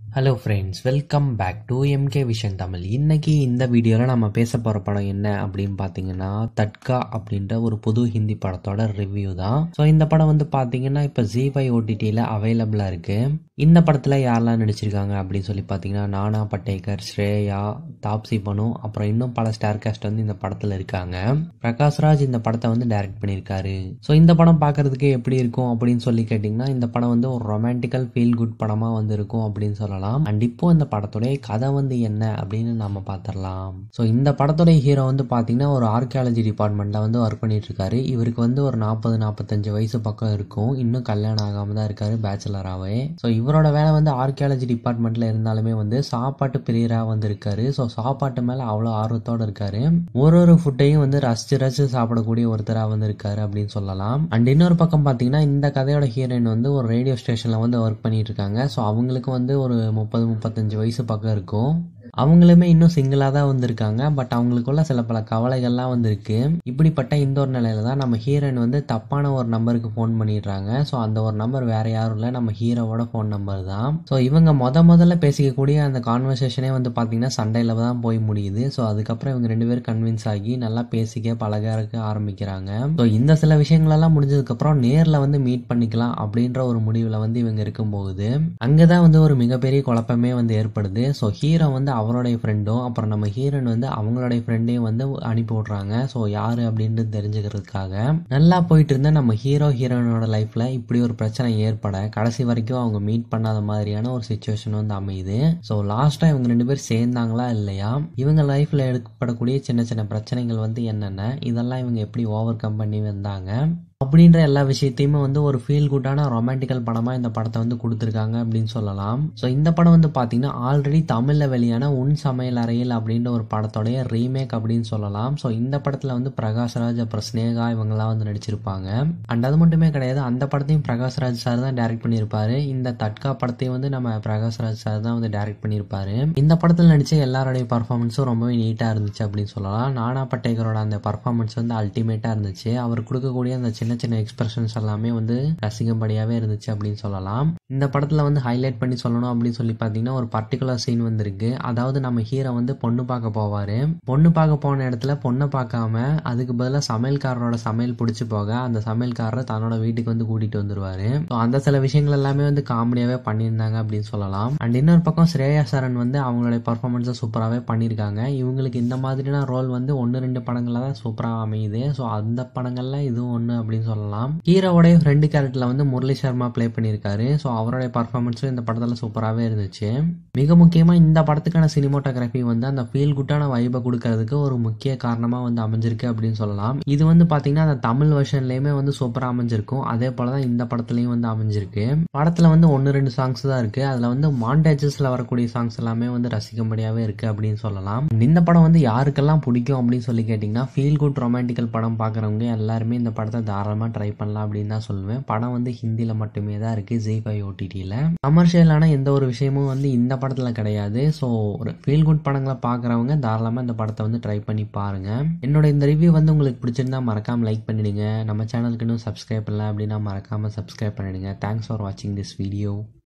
hello friends welcome back to MK vision Tamil இன்னைக்கு இந்த வீடியோவில் நம்ம பேச போகிற படம் என்ன அப்படின்னு பார்த்தீங்கன்னா தட்கா அப்படின்ற ஒரு புது ஹிந்தி படத்தோட ரிவ்யூ தான் ஸோ இந்த படம் வந்து பார்த்தீங்கன்னா இப்போ ஜி ஃபைவ் ஓடிடியில் அவைலபிளாக இருக்குது இந்த படத்தில் யாரெல்லாம் நடிச்சிருக்காங்க அப்படின்னு சொல்லி பார்த்தீங்கன்னா நானா பட்டேகர் ஸ்ரேயா தாப்சி பனு அப்புறம் இன்னும் பல ஸ்டார் காஸ்ட் வந்து இந்த படத்தில் இருக்காங்க பிரகாஷ்ராஜ் இந்த படத்தை வந்து டைரக்ட் பண்ணியிருக்காரு ஸோ இந்த படம் பார்க்கறதுக்கு எப்படி இருக்கும் அப்படின்னு சொல்லி கேட்டிங்கன்னா இந்த படம் வந்து ஒரு ரொமான்டிக்கல் ஃபீல் குட் படமாக வந்து இருக்கும் அப்படின்னு சொல்லலாம் அண்ட் இப்போ இந்த படத்துடைய கதை வந்து என்ன அப்படின்னு நம்ம பார்த்துடலாம் ஸோ இந்த படத்துடைய ஹீரோ வந்து பார்த்தீங்கன்னா ஒரு ஆர்கியாலஜி டிபார்ட்மெண்ட்டில் வந்து ஒர்க் பண்ணிட்டு இருக்காரு இவருக்கு வந்து ஒரு நாற்பது நாற்பத்தஞ்சு வயசு பக்கம் இருக்கும் இன்னும் கல்யாணம் ஆகாமல் தான் இருக்காரு பேச்சுலராகவே ஸோ இவரோட வேலை வந்து ஆர்கியாலஜி டிபார்ட்மெண்ட்டில் இருந்தாலுமே வந்து சாப்பாட்டு பிரியராக வந்து இருக்காரு ஸோ சாப்பாட்டு மேலே அவ்வளோ ஆர்வத்தோடு இருக்காரு ஒரு ஒரு ஃபுட்டையும் வந்து ரசிச்சு ரசிச்சு சாப்பிடக்கூடிய ஒருத்தராக வந்து இருக்காரு அப்படின்னு சொல்லலாம் அண்ட் இன்னொரு பக்கம் பார்த்தீங்கன்னா இந்த கதையோட ஹீரோயின் வந்து ஒரு ரேடியோ ஸ்டேஷனில் வந்து ஒர்க் பண்ணிட்டு இருக்காங்க ஸோ அவங்களுக்கு வந்து ஒரு முப்பது முப்பத்தஞ்சு வயசு பக்கம் இருக்கும் அவங்களுமே இன்னும் சிங்கிளாக தான் வந்திருக்காங்க பட் அவங்களுக்குள்ள சில பல கவலைகள்லாம் வந்திருக்கு இப்படிப்பட்ட இந்த ஒரு நிலையில தான் நம்ம ஹீரோயின் வந்து தப்பான ஒரு நம்பருக்கு ஃபோன் பண்ணிடுறாங்க ஸோ அந்த ஒரு நம்பர் வேற யாரும் இல்லை நம்ம ஹீரோவோட ஃபோன் நம்பர் தான் ஸோ இவங்க முத முதல்ல பேசிக்கக்கூடிய அந்த கான்வர்சேஷனே வந்து பார்த்தீங்கன்னா சண்டையில் தான் போய் முடியுது ஸோ அதுக்கப்புறம் இவங்க ரெண்டு பேரும் கன்வின்ஸ் ஆகி நல்லா பேசிக்க பழகிறதுக்கு ஆரம்பிக்கிறாங்க ஸோ இந்த சில விஷயங்களெல்லாம் முடிஞ்சதுக்கப்புறம் நேரில் வந்து மீட் பண்ணிக்கலாம் அப்படின்ற ஒரு முடிவில் வந்து இவங்க இருக்கும்போது அங்கே தான் வந்து ஒரு மிகப்பெரிய குழப்பமே வந்து ஏற்படுது ஸோ ஹீரோ வந்து அவருடைய ஃப்ரெண்டும் அப்புறம் நம்ம ஹீரோயின் வந்து அவங்களுடைய ஃப்ரெண்டையும் வந்து அனுப்பி விட்றாங்க ஸோ யார் அப்படின்ட்டு தெரிஞ்சுக்கிறதுக்காக நல்லா போயிட்டு இருந்த நம்ம ஹீரோ ஹீரோயினோட லைஃப்பில் இப்படி ஒரு பிரச்சனை ஏற்பட கடைசி வரைக்கும் அவங்க மீட் பண்ணாத மாதிரியான ஒரு சுச்சுவேஷன் வந்து அமையுது ஸோ லாஸ்ட்டாக இவங்க ரெண்டு பேரும் சேர்ந்தாங்களா இல்லையா இவங்க லைஃப்பில் ஏற்படக்கூடிய சின்ன சின்ன பிரச்சனைகள் வந்து என்னென்ன இதெல்லாம் இவங்க எப்படி ஓவர் கம் பண்ணி வந்தாங்க அப்படின்ற எல்லா விஷயத்தையுமே வந்து ஒரு ஃபீல் குட்டான ரொமான்டிக்கல் படமாக இந்த படத்தை வந்து கொடுத்துருக்காங்க அப்படின்னு சொல்லலாம் ஸோ இந்த படம் வந்து பார்த்தீங்கன்னா ஆல்ரெடி தமிழில் வெளியான உன் சமையல் அறையில் அப்படின்ற ஒரு படத்தோடைய ரீமேக் அப்படின்னு சொல்லலாம் ஸோ இந்த படத்தில் வந்து பிரகாஷ்ராஜ் அப்புறம் ஸ்னேகா இவங்கெல்லாம் வந்து நடிச்சிருப்பாங்க அண்ட் அது மட்டுமே கிடையாது அந்த படத்தையும் பிரகாஷ்ராஜ் சார் தான் டைரக்ட் பண்ணியிருப்பாரு இந்த தட்கா படத்தையும் வந்து நம்ம பிரகாஷ்ராஜ் சார் தான் வந்து டைரக்ட் பண்ணியிருப்பாரு இந்த படத்தில் நடித்த எல்லாருடைய பர்ஃபார்மன்ஸும் ரொம்பவே நீட்டாக இருந்துச்சு அப்படின்னு சொல்லலாம் நானா பட்டேகரோட அந்த பர்ஃபார்மன்ஸ் வந்து அல்டிமேட்டாக இருந்துச்சு அவர் கொடுக்கக்கூடிய அந்த சின்ன சின்ன எக்ஸ்பிரஷன்ஸ் எல்லாமே வந்து ரசிக்கும்படியாகவே இருந்துச்சு அப்படின்னு சொல்லலாம் இந்த படத்தில் வந்து ஹைலைட் பண்ணி சொல்லணும் அப்படின்னு சொல்லி பார்த்தீங்கன்னா ஒரு பர்டிகுலர் சீன் வந்திருக்கு அதாவது நம்ம ஹீரோ வந்து பொண்ணு பார்க்க போவார் பொண்ணு பார்க்க போன இடத்துல பொண்ணை பார்க்காம அதுக்கு பதிலாக சமையல்காரரோட சமையல் பிடிச்சி போக அந்த சமையல்காரர் தன்னோட வீட்டுக்கு வந்து கூட்டிகிட்டு வந்துருவார் ஸோ அந்த சில விஷயங்கள் எல்லாமே வந்து காமெடியாகவே பண்ணியிருந்தாங்க அப்படின்னு சொல்லலாம் அண்ட் இன்னொரு பக்கம் ஸ்ரேயா சரண் வந்து அவங்களுடைய பர்ஃபார்மன்ஸை சூப்பராகவே பண்ணியிருக்காங்க இவங்களுக்கு இந்த மாதிரியான ரோல் வந்து ஒன்று ரெண்டு படங்களில் தான் சூப்பராக அமையுது ஸோ அந்த படங்களில் இதுவும் ஒன்று அப்படின்னு சொல்லலாம் ஹீரோவோடைய ஃப்ரெண்டு கேரக்டரில் வந்து முரளி சர்மா ப்ளே பண்ணியிருக்காரு ஸோ அவருடைய பர்ஃபார்மன்ஸும் இந்த படத்தில் சூப்பராகவே இருந்துச்சு மிக முக்கியமாக இந்த படத்துக்கான சினிமோட்டோகிராஃபி வந்து அந்த ஃபீல் குட்டான வைபை கொடுக்கறதுக்கு ஒரு முக்கிய காரணமாக வந்து அமைஞ்சிருக்கு அப்படின்னு சொல்லலாம் இது வந்து பார்த்தீங்கன்னா அந்த தமிழ் வெர்ஷன்லேயுமே வந்து சூப்பராக அமைஞ்சிருக்கும் அதே போல தான் இந்த படத்துலையும் வந்து அமைஞ்சிருக்கு படத்தில் வந்து ஒன்று ரெண்டு சாங்ஸ் தான் இருக்குது அதில் வந்து மாண்டேஜஸில் வரக்கூடிய சாங்ஸ் எல்லாமே வந்து ரசிக்கும்படியாகவே இருக்குது அப்படின்னு சொல்லலாம் இந்த படம் வந்து யாருக்கெல்லாம் பிடிக்கும் அப்படின்னு சொல்லி கேட்டிங்கன்னா ஃபீல் குட் ரொமான்டிக்கல் படம் பார்க்குறவங்க எல்லாருமே இந்த படத்தை தாராளமாக ட்ரை பண்ணலாம் அப்படின்னு தான் சொல்லுவேன் படம் வந்து ஹிந்தியில் மட்டுமே தான் இருக்குது ஜி ஃபைவ் ஓடிடியில் கமர்ஷியலான எந்த ஒரு விஷயமும் வந்து இந்த படத்தில் கிடையாது ஸோ ஒரு ஃபீல் குட் படங்களை பார்க்குறவங்க தாராளமாக இந்த படத்தை வந்து ட்ரை பண்ணி பாருங்கள் என்னோட இந்த ரிவ்யூ வந்து உங்களுக்கு பிடிச்சிருந்தா மறக்காமல் லைக் பண்ணிடுங்க நம்ம சேனலுக்கு இன்னும் சப்ஸ்கிரைப் பண்ணல அப்படின்னா மறக்காமல் சப்ஸ்கிரைப் பண்ணிடுங்க தேங்க்ஸ் ஃபார் வாட்சிங் திஸ் வீடியோ